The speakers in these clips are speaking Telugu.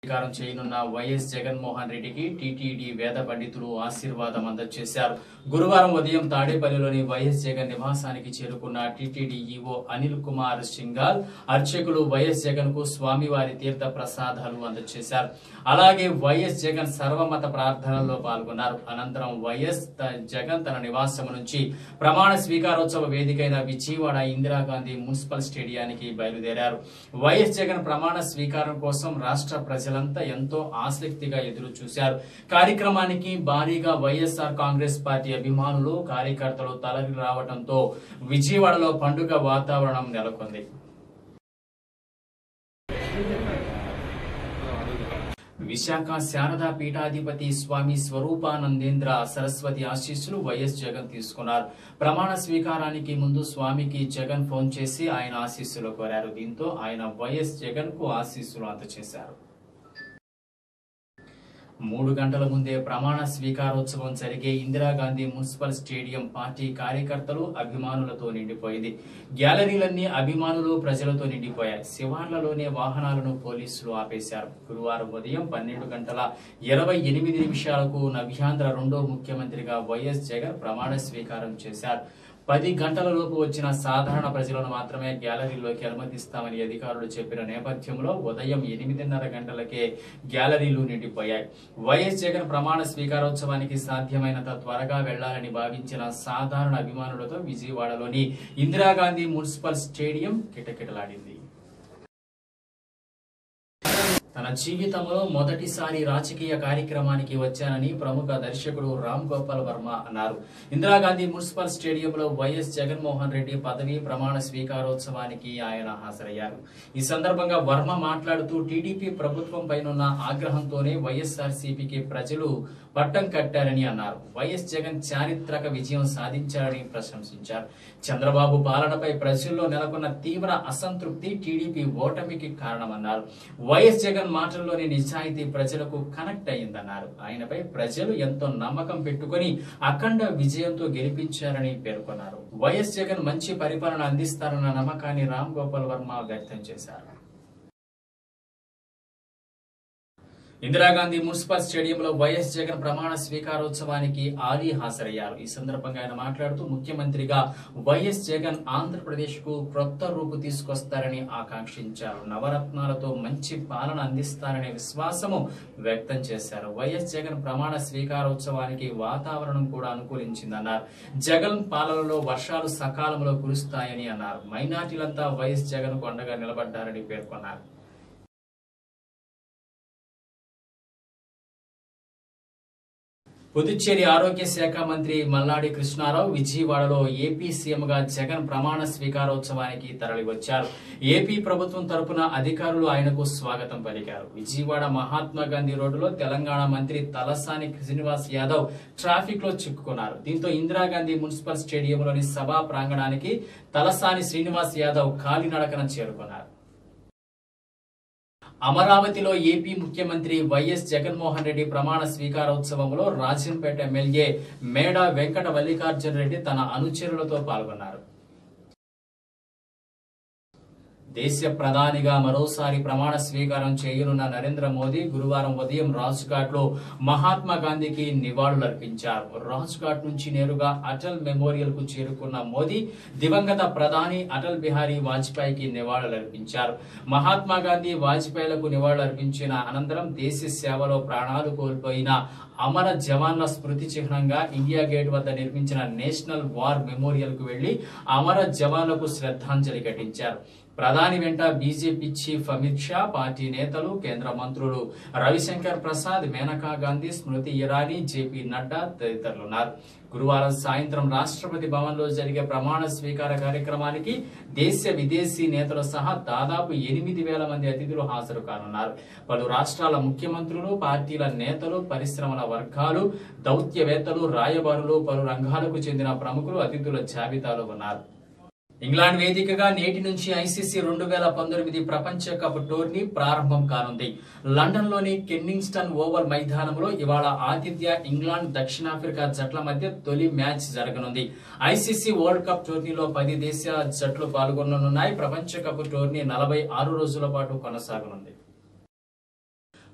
స్వీకారం చేయనున్న వైఎస్ జగన్మోహన్ రెడ్డికి టీటీడీ వేద పండితులు ఆశీర్వాదం అందజేశారు గురువారం ఉదయం తాడేపల్లిలోని వైఎస్ జగన్ నివాసానికి చేరుకున్న టీటీడీ ఈవో అనిల్ కుమార్ సింగాల్ అర్చకులు వైఎస్ జగన్ కు స్వామివారి తీర్థ ప్రసాదాలు అందజేశారు అలాగే వైఎస్ జగన్ సర్వమత ప్రార్థనల్లో పాల్గొన్నారు అనంతరం వైఎస్ త- జగన్ తన నివాసం నుంచి ప్రమాణ స్వీకారోత్సవ వేదికైన విజయవాడ ఇందిరాగాంధీ మున్సిపల్ స్టేడియానికి బయలుదేరారు వైఎస్ జగన్ ప్రమాణ స్వీకారం కోసం రాష్ట్ర ప్రజలంతా ఎంతో ఆసక్తిగా ఎదురు చూశారు కార్యక్రమానికి భారీగా వైఎస్ఆర్ కాంగ్రెస్ పార్టీ అభిమానులు కార్యకర్తలు తరలి రావడంతో విజయవాడలో పండుగ వాతావరణం నెలకొంది విశాఖ శారదా పీఠాధిపతి స్వామి స్వరూపానందేంద్ర సరస్వతి ఆశీస్సులు వైఎస్ జగన్ తీసుకున్నారు ప్రమాణ స్వీకారానికి ముందు స్వామికి జగన్ ఫోన్ చేసి ఆయన ఆశీస్సులు కోరారు దీంతో ఆయన వైఎస్ జగన్ కు ఆశీస్సులు అందజేశారు మూడు గంటల ముందే ప్రమాణ స్వీకారోత్సవం జరిగే ఇందిరాగాంధీ మున్సిపల్ స్టేడియం పార్టీ కార్యకర్తలు అభిమానులతో నిండిపోయింది గ్యాలరీలన్నీ అభిమానులు ప్రజలతో నిండిపోయాయి శివార్లలోనే వాహనాలను పోలీసులు ఆపేశారు గురువారం ఉదయం పన్నెండు గంటల ఇరవై ఎనిమిది నిమిషాలకు నవ్యాంధ్ర రెండో ముఖ్యమంత్రిగా వైఎస్ జగన్ ప్రమాణ స్వీకారం చేశారు పది గంటలలోపు వచ్చిన సాధారణ ప్రజలను మాత్రమే గ్యాలరీలోకి అనుమతిస్తామని అధికారులు చెప్పిన నేపథ్యంలో ఉదయం ఎనిమిదిన్నర గంటలకే గ్యాలరీలు నిండిపోయాయి వైఎస్ జగన్ ప్రమాణ స్వీకారోత్సవానికి సాధ్యమైనంత త్వరగా వెళ్లాలని భావించిన సాధారణ అభిమానులతో విజయవాడలోని ఇందిరాగాంధీ మున్సిపల్ స్టేడియం కిటకిటలాడింది తన జీవితంలో మొదటిసారి రాజకీయ కార్యక్రమానికి వచ్చానని ప్రముఖ దర్శకుడు రామ్ గోపాల్ వర్మ అన్నారు ఇందిరాగాంధీ మున్సిపల్ స్టేడియంలో వైఎస్ జగన్మోహన్ రెడ్డి పదవి ప్రమాణ స్వీకారోత్సవానికి ఆయన హాజరయ్యారు ఈ సందర్భంగా వర్మ మాట్లాడుతూ టీడీపీ ప్రభుత్వం పైనున్న ఆగ్రహంతోనే వైఎస్ఆర్సీపీకి ప్రజలు పట్టం కట్టారని అన్నారు వైఎస్ జగన్ చారిత్రక విజయం సాధించారని ప్రశంసించారు చంద్రబాబు పాలనపై ప్రజల్లో నెలకొన్న తీవ్ర అసంతృప్తి టీడీపీ ఓటమికి కారణమన్నారు వైఎస్ జగన్ మాటల్లోని నిజాయితీ ప్రజలకు కనెక్ట్ అయ్యిందన్నారు ఆయనపై ప్రజలు ఎంతో నమ్మకం పెట్టుకొని అఖండ విజయంతో గెలిపించారని పేర్కొన్నారు వైఎస్ జగన్ మంచి పరిపాలన అందిస్తారన్న నమ్మకాన్ని రామ్ గోపాల్ వర్మ వ్యక్తం చేశారు ఇందిరాగాంధీ మున్సిపల్ స్టేడియంలో వైఎస్ జగన్ ప్రమాణ స్వీకారోత్సవానికి ఆలీ హాజరయ్యారు ఈ సందర్భంగా ఆయన మాట్లాడుతూ ముఖ్యమంత్రిగా వైఎస్ జగన్ ఆంధ్రప్రదేశ్ కు క్రొత్త రూపు తీసుకొస్తారని ఆకాంక్షించారు నవరత్నాలతో మంచి పాలన అందిస్తారనే విశ్వాసము వ్యక్తం చేశారు వైఎస్ జగన్ ప్రమాణ స్వీకారోత్సవానికి వాతావరణం కూడా అనుకూలించిందన్నారు జగన్ పాలనలో వర్షాలు సకాలంలో కురుస్తాయని అన్నారు మైనార్టీలంతా వైఎస్ జగన్ కు అండగా నిలబడ్డారని పేర్కొన్నారు పుదుచ్చేరి ఆరోగ్య శాఖ మంత్రి మల్లాడి కృష్ణారావు విజయవాడలో ఏపీ సీఎంగా జగన్ ప్రమాణ స్వీకారోత్సవానికి తరలివచ్చారు ఏపీ ప్రభుత్వం తరపున అధికారులు ఆయనకు స్వాగతం పలికారు విజయవాడ మహాత్మా గాంధీ రోడ్డులో తెలంగాణ మంత్రి తలసాని శ్రీనివాస్ యాదవ్ ట్రాఫిక్ లో చిక్కుకున్నారు దీంతో ఇందిరాగాంధీ మున్సిపల్ స్టేడియంలోని సభా ప్రాంగణానికి తలసాని శ్రీనివాస్ యాదవ్ కాలినడకన చేరుకున్నారు అమరావతిలో ఏపీ ముఖ్యమంత్రి వైఎస్ జగన్మోహన్ రెడ్డి ప్రమాణ స్వీకారోత్సవంలో రాజంపేట ఎమ్మెల్యే మేడ వెంకట మల్లికార్జున రెడ్డి తన అనుచరులతో పాల్గొన్నారు దేశ ప్రధానిగా మరోసారి ప్రమాణ స్వీకారం చేయనున్న నరేంద్ర మోదీ గురువారం ఉదయం రాజ్ఘాట్ లో మహాత్మా గాంధీకి నివాళులర్పించారు రాజ్ఘాట్ నుంచి నేరుగా అటల్ మెమోరియల్ కు చేరుకున్న మోదీ దివంగత ప్రధాని అటల్ బిహారీ వాజ్పేయికి నివాళులర్పించారు మహాత్మా గాంధీ వాజ్పేయిలకు నివాళులర్పించిన అనంతరం దేశ సేవలో ప్రాణాలు కోల్పోయిన అమర జవాన్ల స్మృతి చిహ్నంగా ఇండియా గేట్ వద్ద నిర్మించిన నేషనల్ వార్ మెమోరియల్ కు వెళ్లి అమర జవాన్లకు శ్రద్ధాంజలి ఘటించారు ప్రధాని వెంట BJP chief Amit Shah party నేతలు కేంద్ర మంత్రులు రవిశంకర్ ప్రసాద్ మేనకా గాంధీ స్మృతి ఇరానీ జేపీ నడ్డా తదితరులున్నారు గురువారం సాయంత్రం రాష్ట్రపతి భవన్ లో జరిగే ప్రమాణ స్వీకార కార్యక్రమానికి దేశ విదేశీ నేతలు సహా దాదాపు ఎనిమిది వేల మంది అతిథులు హాజరు కానున్నారు పలు రాష్ట్రాల ముఖ్యమంత్రులు పార్టీల నేతలు పరిశ్రమల వర్గాలు దౌత్యవేత్తలు రాయబారులు పలు రంగాలకు చెందిన ప్రముఖులు అతిథుల జాబితాలో ఉన్నారు ఇంగ్లాండ్ వేదికగా నేటి నుంచి ఐసీసీ రెండు వేల పంతొమ్మిది ప్రపంచ కప్ టోర్నీ ప్రారంభం కానుంది లండన్ లోని కెన్నింగ్స్టన్ ఓవల్ మైదానంలో ఇవాళ ఆతిథ్య ఇంగ్లాండ్ దక్షిణాఫ్రికా జట్ల మధ్య తొలి మ్యాచ్ జరగనుంది ఐసీసీ వరల్డ్ కప్ టోర్నీలో పది దేశాల జట్లు పాల్గొననున్నాయి ప్రపంచ కప్ టోర్నీ నలభై ఆరు రోజుల పాటు కొనసాగనుంది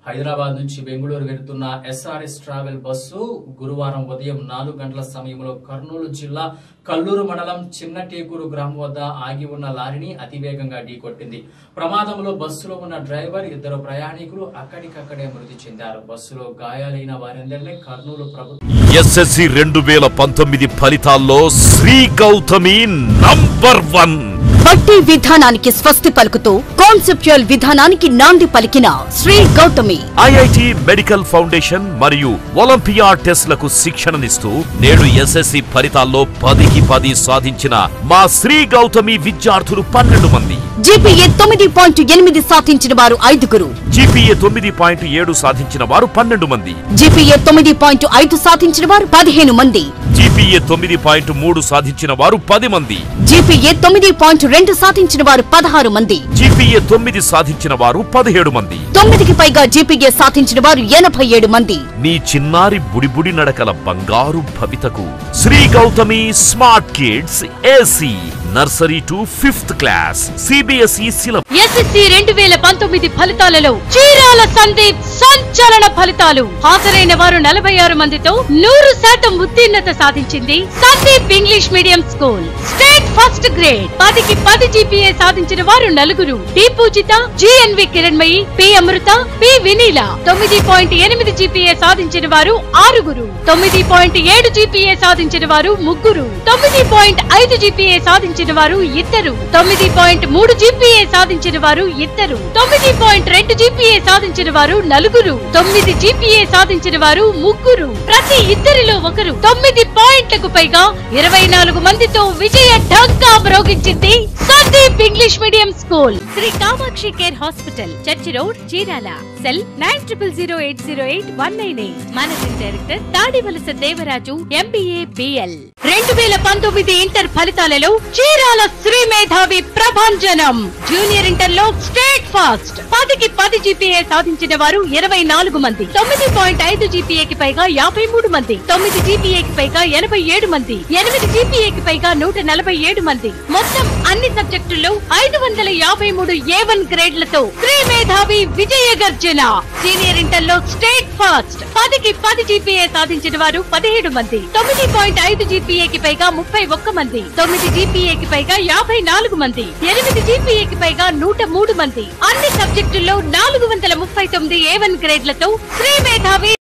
హైదరాబాద్ నుంచి బెంగళూరు వెళ్తున్న ఎస్ఆర్ఎస్ ట్రావెల్ బస్సు గురువారం ఉదయం నాలుగు గంటల సమయంలో కర్నూలు జిల్లా కల్లూరు మండలం చిన్న టేకూరు గ్రామం వద్ద ఆగి ఉన్న లారీని అతివేగంగా ఢీకొట్టింది ప్రమాదంలో బస్సులో ఉన్న డ్రైవర్ ఇద్దరు ప్రయాణికులు అక్కడికక్కడే మృతి చెందారు బస్సులో గాయాలైన వారందరినీ కర్నూలు ప్రభుత్వం ఎస్ఎస్సి రెండు వేల పంతొమ్మిది ఫలితాల్లో శ్రీ గౌతమి నంబర్ వన్ బట్టి విధానానికి స్వస్తి పలుకుతూ కాన్సెప్చువల్ విధానానికి నాంది పలికిన Shri Gautami IIT medical foundation మరియు ఒలింపియా టెస్ట్లకు శిక్షణనిస్తూ నేడు ఎస్ఎస్సి ఫలితాల్లో పదికి పది సాధించిన మా శ్రీ గౌతమి విద్యార్థులు పన్నెండు మంది జీపీఏ తొమ్మిది పాయింట్ ఎనిమిది సాధించిన వారు ఐదుగురు జీపీఏ తొమ్మిది పాయింట్ ఏడు సాధించిన వారు పన్నెండు మంది జీపీఏ తొమ్మిది పాయింట్ ఐదు సాధించిన వారు పదిహేను మంది జీపీఏ తొమ్మిది పాయింట్ మూడు సాధించిన వారు పది మంది జీపీఏ తొమ్మిది పాయింట్ రెండు సాధించిన వారు పదహారు మంది జీపీఏ తొమ్మిది సాధించిన వారు పదిహేడు మంది తొమ్మిదికి పైగా జీపీఏ సాధించిన వారు ఎనభై ఏడు మంది నీ చిన్నారి బుడిబుడి నడకల బంగారు భవితకు Shri Gautami smart kids AC nursery to fifth class CBSE syllabus SSC రెండు వేల పంతొమ్మిది ఫలితాలలో చీరాల సందీప్ సంచలన ఫలితాలు హాజరైన వారు నలభై ఆరు మందితో నూరు శాతం ఉత్తీర్ణత సాధించింది Sandeep English medium school state first grade పదికి పది జీపీఏ సాధించిన వారు నలుగురు D Poojitha GNV Kiranmayi P Amrutha P Vineela తొమ్మిది పాయింట్ ఎనిమిది జీపీఏ సాధించిన వారు ఆరుగురు తొమ్మిది పాయింట్ ఏడు జీపీఏ సాధించిన వారు ముగ్గురు తొమ్మిది పాయింట్ ఐదు జీపీఏ సాధించిన వారు ఇద్దరు తొమ్మిది పాయింట్ మూడు జీపీఏ సాధించిన వారు ఇద్దరు తొమ్మిది పాయింట్ రెండు జీపీఏ సాధించిన వారు నలుగురు తొమ్మిది జీపీఏ సాధించిన వారు ముగ్గురు ప్రతి ఇద్దరిలో ఒకరు తొమ్మిది పాయింట్లకు పైగా ఇరవై నాలుగు మందితో విజయ ఢంకా మ్రోగించింది Sandeep English medium school Shri Kamakshi care hospital church road Chirala cell nine triple zero eight zero eight one nine eight managing director Tadivalasa Devaraju MBA BL రెండు వేల పంతొమ్మిది ఇంటర్ ఫలితాలలో చీరాల శ్రీ మేధావి ప్రభంజనం జూనియర్ ఇంటర్ లో స్టేట్ ఫాస్ట్ పదికి పది జీపీఏ సాధించిన వారు ఇరవై నాలుగు మంది తొమ్మిది పాయింట్ ఐదు జీపీఏకి పైగా యాభై మూడు మంది తొమ్మిది జీపీఏకి పైగా ఎనభై ఏడు మంది ఎనిమిది జీపీఏకి పైగా నూట నలభై ఏడు మంది మొత్తం అన్ని సబ్జెక్టుల్లో ఐదు వందల యాభై మూడు ఏ వన్ గ్రేడ్లతో శ్రీ మేధావి విజయ గర్జన సీనియర్ ఇంటర్ లో స్టేట్ ఫాస్ట్ పదికి పది జీపీఏ సాధించిన వారు పదిహేడు మంది తొమ్మిది పాయింట్ ఐదు జీపీఏకి పైగా ముప్పై ఒక్క మంది తొమ్మిది జీపీఏకి పైగా యాభై నాలుగు మంది ఎనిమిది జీపీఏకి పైగా నూట మూడు మంది అన్ని సబ్జెక్టుల్లో నాలుగు వందల ముప్పై తొమ్మిది ఏ వన్ గ్రేడ్లతో శ్రీ మేధావి